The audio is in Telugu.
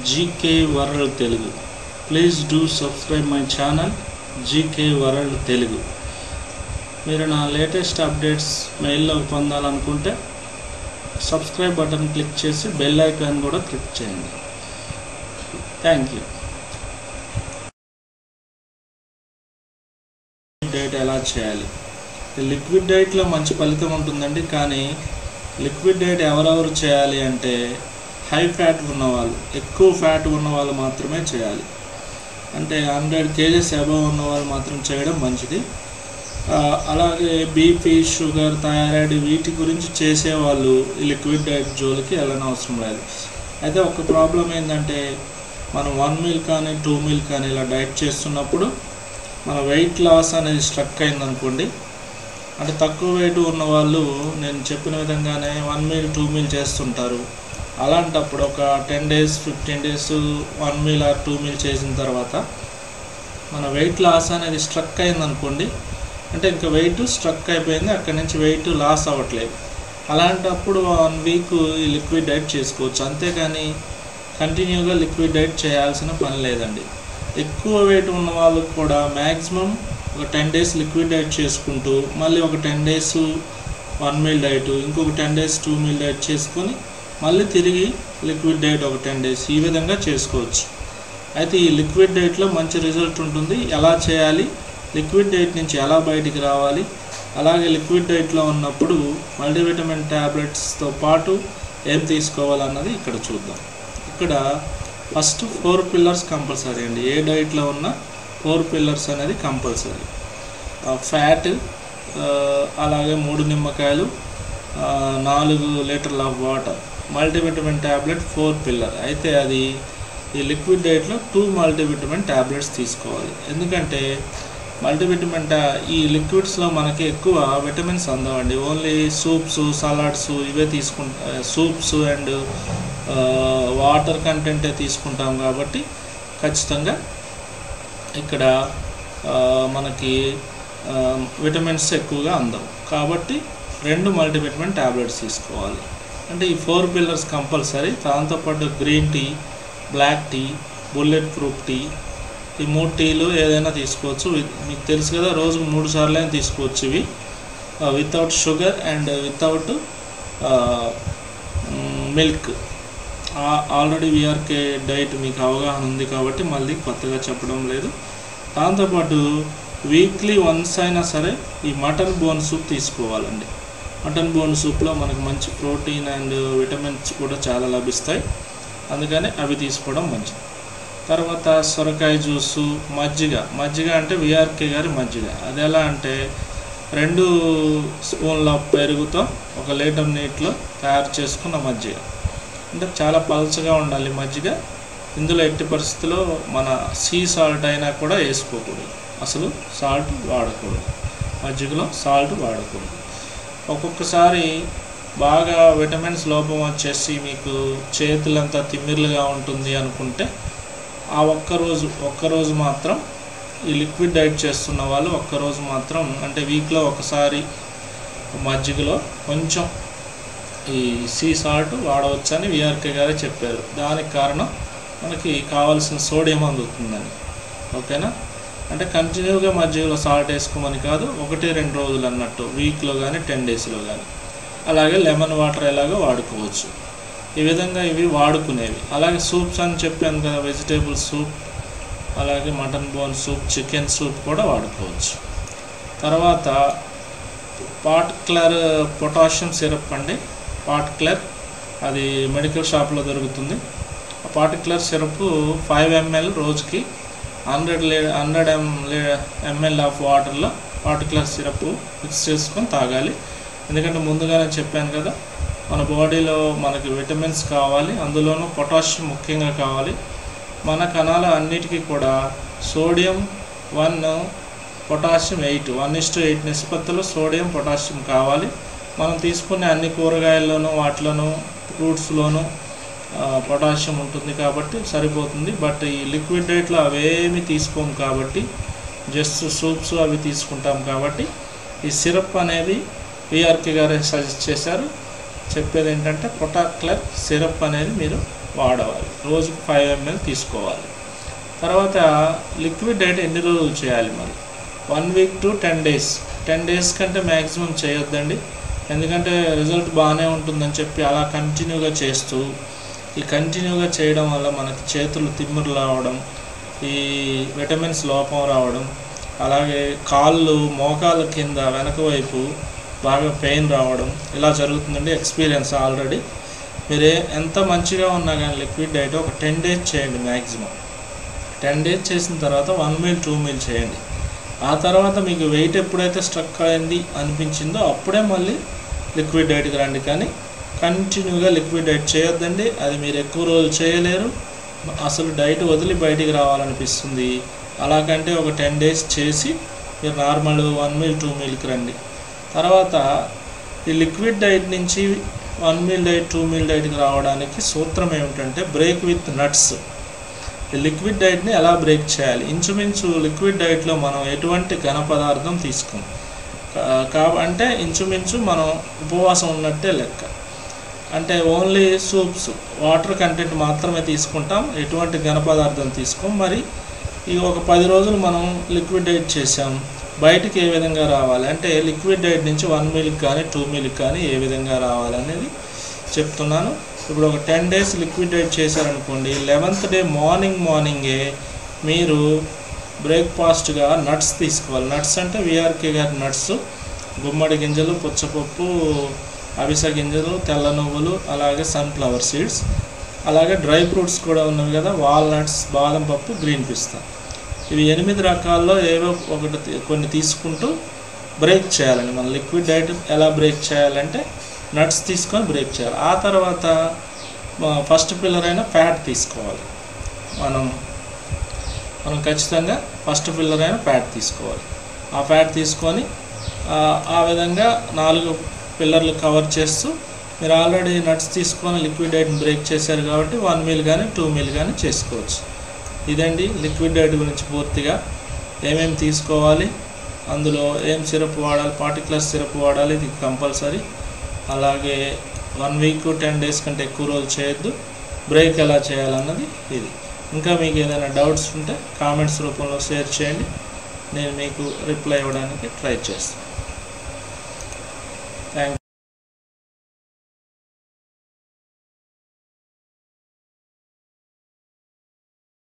GK world Telugu please do subscribe my channel GK world Telugu మీరు నా లేటెస్ట్ అప్డేట్స్ మెయిల్లో పొందాలనుకుంటే సబ్స్క్రైబ్ బటన్ క్లిక్ చేసి బెల్ ఐకాన్ కూడా క్లిక్ చేయండి థ్యాంక్ యూ డైట్ ఎలా చేయాలి లిక్విడ్ డైట్లో మంచి ఫలితం ఉంటుందండి కానీ లిక్విడ్ డైట్ ఎవరెవరు చేయాలి అంటే హై ఫ్యాట్ ఉన్నవాళ్ళు ఎక్కువ ఫ్యాట్ ఉన్న వాళ్ళు మాత్రమే చేయాలి అంటే హండ్రెడ్ కేజెస్ అబవ్ ఉన్న వాళ్ళు మాత్రం చేయడం మంచిది ఆ, అలాగే బీపీ షుగర్ థైరాయిడ్ వీటి గురించి చేసేవాళ్ళు ఈ లిక్విడ్ డైట్ జోలికి వెళ్ళనవసరం లేదు అయితే ఒక ప్రాబ్లం ఏంటంటే మనం వన్ మీల్ కానీ టూ మీల్ కానీ ఇలా డైట్ చేస్తున్నప్పుడు మన వెయిట్ లాస్ అనేది స్ట్రక్ అయిందనుకోండి అంటే తక్కువ వెయిట్ ఉన్న వాళ్ళు నేను చెప్పిన విధంగానే వన్ మీల్ టూ మీల్ చేస్తుంటారు అలాంటప్పుడు ఒక ten days fifteen days one meal or two meal చేసిన తర్వాత మన వెయిట్ లాస్ అనేది స్ట్రక్ అయిందనుకోండి అంటే ఇంకా వెయిట్ స్ట్రక్ అయిపోయింది అక్కడి నుంచి వెయిట్ లాస్ అవ్వట్లేదు అలాంటప్పుడు వన్ వీక్ ఈ లిక్విడ్ డైట్ చేసుకోవచ్చు అంతేకాని కంటిన్యూగా లిక్విడ్ డైట్ చేయాల్సిన పని లేదండి ఎక్కువ వెయిట్ ఉన్న వాళ్ళకు కూడా మ్యాక్సిమం ఒక టెన్ డేస్ లిక్విడ్ డైట్ చేసుకుంటూ మళ్ళీ ఒక ten days one meal diet ఇంకొక ten days two meal diet చేసుకొని మళ్ళీ తిరిగి లిక్విడ్ డైట్ ఒక టెన్ డేస్ ఈ విధంగా చేసుకోవచ్చు అయితే ఈ లిక్విడ్ డైట్లో మంచి రిజల్ట్ ఉంటుంది ఎలా చేయాలి లిక్విడ్ డైట్ నుంచి ఎలా బయటికి రావాలి అలాగే లిక్విడ్ డైట్లో ఉన్నప్పుడు మల్టీవిటమిన్ ట్యాబ్లెట్స్తో పాటు ఏం తీసుకోవాలన్నది ఇక్కడ చూద్దాం ఇక్కడ ఫస్ట్ ఫోర్ పిల్లర్స్ కంపల్సరీ అండి ఏ డైట్లో ఉన్న ఫోర్ పిల్లర్స్ అనేది కంపల్సరీ ఫ్యాట్ అలాగే మూడు నిమ్మకాయలు ఆ, నాలుగు లీటర్ల of water multivitamin tablet four pillar అయితే అది ఈ లిక్విడ్ డైట్లో టూ మల్టీవిటమిన్ ట్యాబ్లెట్స్ తీసుకోవాలి ఎందుకంటే మల్టీవిటమిన్ టా ఈ లిక్విడ్స్లో మనకి ఎక్కువ విటమిన్స్ అందవండి ఓన్లీ సూప్స్ సలాడ్స్ ఇవే తీసుకుంటా సూప్స్ అండ్ వాటర్ కంటెంటే తీసుకుంటాం కాబట్టి ఖచ్చితంగా ఇక్కడ ఆ, మనకి ఆ, విటమిన్స్ ఎక్కువగా అందవు కాబట్టి రెండు మల్టీవిటమిన్ ట్యాబ్లెట్స్ తీసుకోవాలి అంటే ఈ ఫోర్ పిల్లర్స్ కంపల్సరీ దాంతోపాటు green tea black tea bulletproof tea ఈ మూడు టీలు ఏదైనా తీసుకోవచ్చు వి- మీకు తెలుసు కదా రోజుకు మూడు సార్లు అయినా తీసుకోవచ్చు ఇవి without sugar and without milk already VRK diet మీకు అవగాహన ఉంది కాబట్టి మళ్ళీ కొత్తగా చెప్పడం లేదు దాంతోపాటు వీక్లీ వన్స్ అయినా సరే ఈ మటన్ బోన్ సూప్ తీసుకోవాలండి మటన్ బోన్ సూప్లో మనకు మంచి ప్రోటీన్ అండ్ విటమిన్స్ కూడా చాలా లభిస్తాయి అందుకని అవి తీసుకోవడం మంచిది తర్వాత సొరకాయ జ్యూసు మజ్జిగ మజ్జిగ అంటే విఆర్కే గారి మజ్జిగ అది ఎలా అంటే రెండు స్పూన్ల పెరుగుతో ఒక లీటర్ నీటిలో తయారు చేసుకున్న మజ్జిగ అంటే చాలా పల్చగా ఉండాలి మజ్జిగ ఇందులో ఎట్టి పరిస్థితుల్లో మన సీ సాల్ట్ అయినా కూడా వేసుకోకూడదు అసలు సాల్ట్ వాడకూడదు మజ్జిగలో సాల్ట్ వాడకూడదు ఒక్కొక్కసారి బాగా విటమిన్స్ లోపం వచ్చేసి మీకు చేతులంతా తిమ్మిర్లుగా ఉంటుంది అనుకుంటే ఆ ఒక్కరోజు ఒక్కరోజు మాత్రం ఈ లిక్విడ్ డైట్ చేస్తున్న వాళ్ళు ఒక్కరోజు మాత్రం అంటే వీక్లో ఒకసారి మజ్జిగలో కొంచెం ఈ సీ సాల్ట్ వాడవచ్చని విఆర్కే గారే చెప్పారు దానికి కారణం మనకి కావాల్సిన సోడియం అందుతుందని ఓకేనా అంటే కంటిన్యూగా మజ్జిగలో సాల్ట్ వేసుకోమని కాదు ఒకటి రెండు రోజులు అన్నట్టు వీక్లో కానీ టెన్ డేస్లో కానీ అలాగే లెమన్ వాటర్ ఎలాగో వాడుకోవచ్చు ఈ విధంగా ఇవి వాడుకునేవి అలాగే సూప్స్ అని చెప్పాను కదా వెజిటేబుల్ సూప్ అలాగే mutton bone soup chicken soup కూడా వాడుకోవచ్చు తర్వాత పార్టిక్యులర్ పొటాషియం సిరప్ అండి పార్టిక్యులర్ అది మెడికల్ షాప్లో దొరుకుతుంది ఆ పార్టిక్యులర్ సిరప్ ఫైవ్ ఎంఎల్ రోజుకి హండ్రెడ్ లీ హండ్రెడ్ ఎం ఎంఎల్ ఆఫ్ వాటర్లో పార్టిక్యులర్ సిరప్ మిక్స్ చేసుకొని తాగాలి ఎందుకంటే ముందుగానే చెప్పాను కదా మన బాడీలో మనకి విటమిన్స్ కావాలి అందులోనూ పొటాషియం ముఖ్యంగా కావాలి మన కణాల అన్నిటికీ కూడా sodium one potassium eight one is to eight నిష్పత్తిలో సోడియం పొటాషియం కావాలి మనం తీసుకునే అన్ని కూరగాయల్లోనూ వాటిలోనూ ఫ్రూట్స్లోనూ పొటాషియం ఉంటుంది కాబట్టి సరిపోతుంది బట్ ఈ లిక్విడ్ డైట్లో అవేమి తీసుకోము కాబట్టి జస్ట్ సూప్స్ అవి తీసుకుంటాం కాబట్టి ఈ సిరప్ అనేది పిఆర్కే గారే సజెస్ట్ చేశారు చెప్పేది ఏంటంటే పొటాక్లర్ సిరప్ అనేది మీరు వాడవాలి రోజుకి ఫైవ్ ఎంఎల్ తీసుకోవాలి తర్వాత లిక్విడ్ డైట్ ఎన్ని రోజులు చేయాలి మరి one week to ten days ten days కంటే మ్యాక్సిమం చేయొద్దండి ఎందుకంటే రిజల్ట్ బాగానే ఉంటుందని చెప్పి అలా కంటిన్యూగా చేస్తూ ఈ కంటిన్యూగా చేయడం వల్ల మనకి చేతులు తిమ్మురు రావడం ఈ విటమిన్స్ లోపం రావడం అలాగే కాళ్ళు మోకాళ్ళ కింద వెనక వైపు బాగా పెయిన్ రావడం ఇలా జరుగుతుందండి ఎక్స్పీరియన్స్ ఆల్రెడీ మీరు ఎంత మంచిగా ఉన్నా కానీ లిక్విడ్ డైట్ ఒక టెన్ డేస్ చేయండి మ్యాక్సిమం టెన్ డేస్ చేసిన తర్వాత వన్ మీల్ టూ మీల్ చేయండి ఆ తర్వాత మీకు వెయిట్ ఎప్పుడైతే స్ట్రక్ అయింది అనిపించిందో అప్పుడే మళ్ళీ లిక్విడ్ డైట్కి రండి కానీ కంటిన్యూగా లిక్విడ్ డైట్ చేయొద్దండి అది మీరు ఎక్కువ రోజులు చేయలేరు అసలు డైట్ వదిలి బయటికి రావాలనిపిస్తుంది అలాగంటే ఒక టెన్ డేస్ చేసి మీరు నార్మల్ వన్ మీల్ టూ మీల్కి రండి తర్వాత ఈ లిక్విడ్ డైట్ నుంచి one meal diet two meal డైట్కి రావడానికి సూత్రం ఏమిటంటే బ్రేక్ విత్ నట్స్ ఈ లిక్విడ్ డైట్ని ఎలా బ్రేక్ చేయాలి ఇంచుమించు లిక్విడ్ డైట్లో మనం ఎటువంటి ఘన పదార్థం తీసుకోం కా- కా అంటే ఇంచుమించు మనం ఉపవాసం ఉన్నట్టే లెక్క అంటే ఓన్లీ సూప్స్ వాటర్ కంటెంట్ మాత్రమే తీసుకుంటాం ఎటువంటి ఘన పదార్థం తీసుకోం మరి ఈ ఒక పది రోజులు మనం లిక్విడ్ డైట్ చేసాం బయటికి ఏ విధంగా రావాలి అంటే లిక్విడ్ డైట్ నుంచి వన్ మీల్కి కానీ టూ మీల్కి కానీ ఏ విధంగా రావాలి అనేది చెప్తున్నాను ఇప్పుడు ఒక టెన్ డేస్ లిక్విడ్ డైట్ చేశారనుకోండి లెవెంత్ డే మార్నింగ్ మార్నింగే మీరు బ్రేక్ఫాస్ట్గా నట్స్ తీసుకోవాలి నట్స్ అంటే విఆర్కే గారి నట్స్ గుమ్మడి గింజలు పుచ్చపప్పు అవిసె గింజలు తెల్ల నువ్వులు అలాగే సన్ఫ్లవర్ సీడ్స్ అలాగే డ్రై ఫ్రూట్స్ కూడా ఉన్నవి కదా వాల్నట్స్ బాదం పప్పు గ్రీన్ పిస్తా ఇవి ఎనిమిది రకాల్లో ఏవో ఒకటి తీ- కొన్ని తీసుకుంటూ బ్రేక్ చేయాలండి మన లిక్విడ్ డైట్ ఎలా బ్రేక్ చేయాలంటే నట్స్ తీసుకొని బ్రేక్ చేయాలి ఆ తర్వాత ఫస్ట్ పిల్లర్ అయిన ఫ్యాట్ తీసుకోవాలి మనం మనం ఖచ్చితంగా ఫస్ట్ పిల్లర్ అయిన ఫ్యాట్ తీసుకోవాలి ఆ ఫ్యాట్ తీసుకొని ఆ, ఆ విధంగా నాలుగు పిల్లర్లు కవర్ చేస్తూ మీరు ఆల్రెడీ నట్స్ తీసుకొని లిక్విడ్ డైట్ని బ్రేక్ చేశారు కాబట్టి వన్ మీల్ కానీ టూ మీల్ కానీ చేసుకోవచ్చు ఇదండి లిక్విడ్ డైట్ గురించి పూర్తిగా ఏమేమి తీసుకోవాలి అందులో ఏం సిరప్ వాడాలి పార్టికులర్ సిరప్ వాడాలి ఇది కంపల్సరీ అలాగే వన్ వీక్ టెన్ డేస్ కంటే ఎక్కువ రోజులు చేయొద్దు బ్రేక్ ఎలా చేయాలన్నది ఇది ఇంకా మీకు ఏదైనా డౌట్స్ ఉంటే కామెంట్స్ రూపంలో షేర్ చేయండి నేను మీకు రిప్లై ఇవ్వడానికి ట్రై చేస్తాను